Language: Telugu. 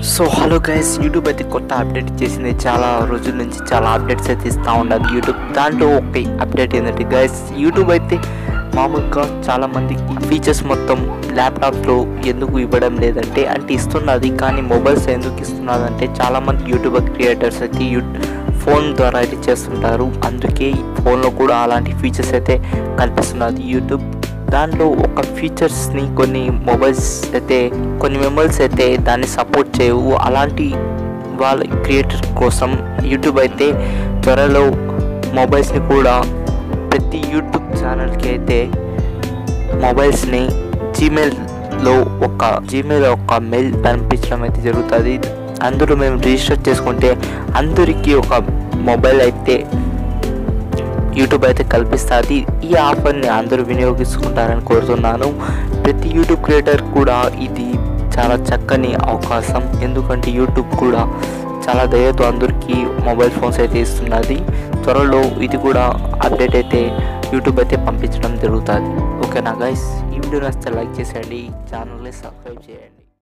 సో హలో గైస్ యూట్యూబ్ అయితే కొత్త అప్డేట్ చేసింది చాలా రోజుల నుంచి చాలా అప్డేట్స్ అయితే ఇస్తూ ఉండదు యూట్యూబ్ దాంట్లో ఒక అప్డేట్ ఏంటంటే గైస్ యూట్యూబ్ అయితే మామూలుగా చాలా మందికి ఫీచర్స్ మొత్తం ల్యాప్టాప్లో ఎందుకు ఇవ్వడం లేదంటే అంటే ఇస్తున్నది కానీ మొబైల్స్ ఎందుకు ఇస్తున్నది అంటే చాలామంది యూట్యూబర్ క్రియేటర్స్ అయితే యూ ఫోన్ ద్వారా అయితే చేస్తుంటారు అందుకే ఫోన్లో కూడా అలాంటి ఫీచర్స్ అయితే కనిపిస్తున్నది యూట్యూబ్ దాంట్లో ఒక ఫీచర్స్ని కొన్ని మొబైల్స్ అయితే కొన్ని మొబైల్స్ అయితే దాన్ని సపోర్ట్ చేయవు అలాంటి వాళ్ళ క్రియేటర్ కోసం యూట్యూబ్ అయితే త్వరలో మొబైల్స్ని కూడా ప్రతి యూట్యూబ్ ఛానల్కి అయితే మొబైల్స్ని జీమెయిల్లో ఒక జీమెయిల్ ఒక మెయిల్ పంపించడం అయితే జరుగుతుంది అందులో మేము రిజిస్టర్ చేసుకుంటే అందరికీ ఒక మొబైల్ అయితే యూట్యూబ్ అయితే కల్పిస్తుంది ఈ ఆఫర్ని అందరూ వినియోగించుకుంటారని కోరుతున్నాను ప్రతి యూట్యూబ్ క్రియేటర్ కూడా ఇది చాలా చక్కని అవకాశం ఎందుకంటే యూట్యూబ్ కూడా చాలా దయతో అందరికీ మొబైల్ ఫోన్స్ అయితే ఇస్తున్నది త్వరలో ఇది కూడా అప్డేట్ అయితే యూట్యూబ్ అయితే పంపించడం జరుగుతుంది ఓకేనా గైస్ ఈ వీడియో నచ్చితే లైక్ చేసేయండి ఛానల్ని సబ్స్క్రైబ్ చేయండి